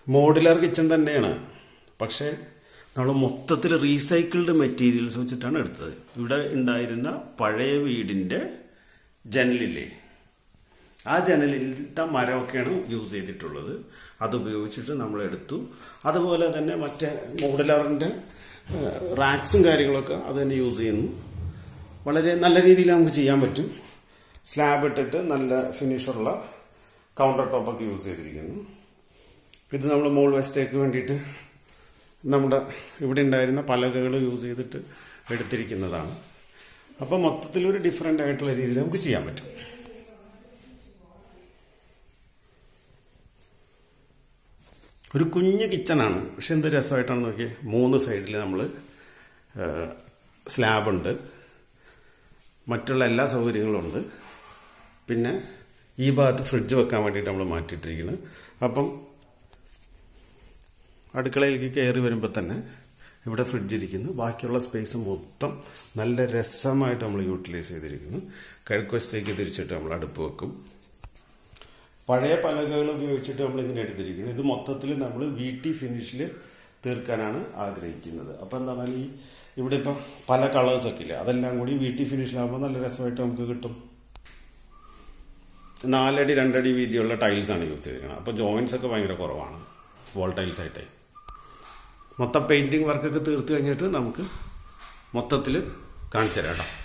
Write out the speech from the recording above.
modular kitchen തന്നെയാണ് പക്ഷേ നമ്മൾ മൊത്തത്തിൽ റീസൈക്കിൾഡ് മെറ്റീരിയൽസ് വെച്ചിട്ടാണ് എടുത്തത് ഇവിടെ ഉണ്ടായിരുന്ന പഴയ വീടിന്റെ ജനലില്ലേ ആ ജനലിലത്തെ മരമൊക്കെയാണ് യൂസ് ചെയ്തിട്ടുള്ളത് അത് ഉപയോഗിച്ചിട്ട് നമ്മൾ എടുത്തു അതുപോലെ തന്നെ മറ്റേ മോഡുലാറിന്റെ റാക്സും കാര്യങ്ങളൊക്കെ അത് തന്നെ യൂസ് ചെയ്യുന്നു വളരെ നല്ല രീതിയിൽ നമുക്ക് ചെയ്യാൻ പറ്റും സ്ലാബ് ഇട്ടിട്ട് നല്ല ഫിനിഷുള്ള കൗണ്ടർ ടോപ്പൊക്കെ യൂസ് ചെയ്തിരിക്കുന്നു ഇത് നമ്മൾ മോൾ വശത്തേക്ക് വേണ്ടിയിട്ട് നമ്മുടെ ഇവിടെ ഉണ്ടായിരുന്ന പലകകൾ യൂസ് ചെയ്തിട്ട് എടുത്തിരിക്കുന്നതാണ് അപ്പം മൊത്തത്തിലൊരു ഡിഫറെൻ്റ് ആയിട്ടുള്ള രീതിയിൽ നമുക്ക് ചെയ്യാൻ പറ്റും ഒരു കുഞ്ഞ് കിച്ചണാണ് പക്ഷെ എന്ത് രസമായിട്ടാണ് നോക്കിയേ മൂന്ന് സൈഡിൽ നമ്മൾ സ്ലാബുണ്ട് മറ്റുള്ള എല്ലാ സൗകര്യങ്ങളും ഉണ്ട് പിന്നെ ഈ ഭാഗത്ത് ഫ്രിഡ്ജ് വെക്കാൻ വേണ്ടിയിട്ട് നമ്മൾ മാറ്റിയിട്ടിരിക്കുന്നത് അപ്പം അടുക്കളയിലേക്ക് കയറി വരുമ്പോൾ തന്നെ ഇവിടെ ഫ്രിഡ്ജ് ഇരിക്കുന്നു ബാക്കിയുള്ള സ്പേസ് മൊത്തം നല്ല രസമായിട്ട് നമ്മൾ യൂട്ടിലൈസ് ചെയ്തിരിക്കുന്നു കിഴക്കുവശത്തേക്ക് തിരിച്ചിട്ട് നമ്മൾ അടുപ്പ് വെക്കും പഴയ പലകകൾ ഉപയോഗിച്ചിട്ട് നമ്മൾ ഇങ്ങനെ എടുത്തിരിക്കുന്നത് ഇത് മൊത്തത്തിൽ നമ്മൾ വീട്ടി ഫിനിഷിൽ തീർക്കാനാണ് ആഗ്രഹിക്കുന്നത് അപ്പം എന്താണ് ഈ ഇവിടെ ഇപ്പം പല കളേഴ്സ് ഒക്കെ ഇല്ലേ അതെല്ലാം കൂടി വീട്ടി ഫിനിഷിലാകുമ്പോൾ നല്ല രസമായിട്ട് നമുക്ക് കിട്ടും നാലടി രണ്ടടി വീതിയുള്ള ടൈൽസ് ആണ് യൂസ് ചെയ്തിരിക്കുന്നത് അപ്പോൾ ജോയിന്റ്സ് ഒക്കെ ഭയങ്കര കുറവാണ് വോൾ ടൈൽസ് ആയിട്ടേ മൊത്തം പെയിന്റിങ് വർക്കൊക്കെ തീർത്ത് കഴിഞ്ഞിട്ട് നമുക്ക് മൊത്തത്തിൽ കാണിച്ചു തരാം കേട്ടോ